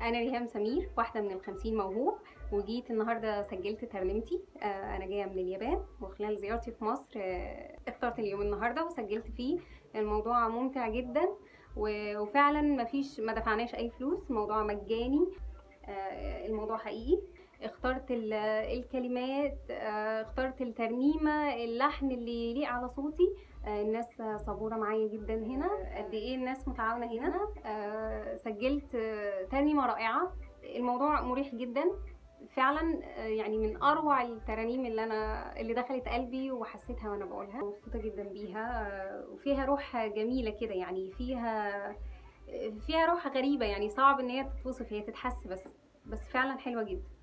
انا ريهام سمير واحده من الخمسين موهوب وجيت النهارده سجلت ترنيمتي آه، انا جايه من اليابان وخلال زيارتي في مصر آه، اخترت اليوم النهارده وسجلت فيه الموضوع ممتع جدا و- وفعلا مفيش ما دفعناش اي فلوس الموضوع مجاني آه، الموضوع حقيقي اخترت ال- الكلمات آه، اخترت الترنيمه اللحن اللي يليق على صوتي آه، الناس صبوره معايا جدا هنا قد ايه الناس متعاونه هنا آه، سجلت آه، ترنيمه رائعه الموضوع مريح جدا فعلا آه، يعني من اروع الترانيم اللي انا اللي دخلت قلبي وحسيتها وانا بقولها مبسوطه جدا بيها آه، وفيها روح جميله كده يعني فيها فيها روح غريبه يعني صعب ان هي تتوصف هي تتحس بس بس فعلا حلوه جدا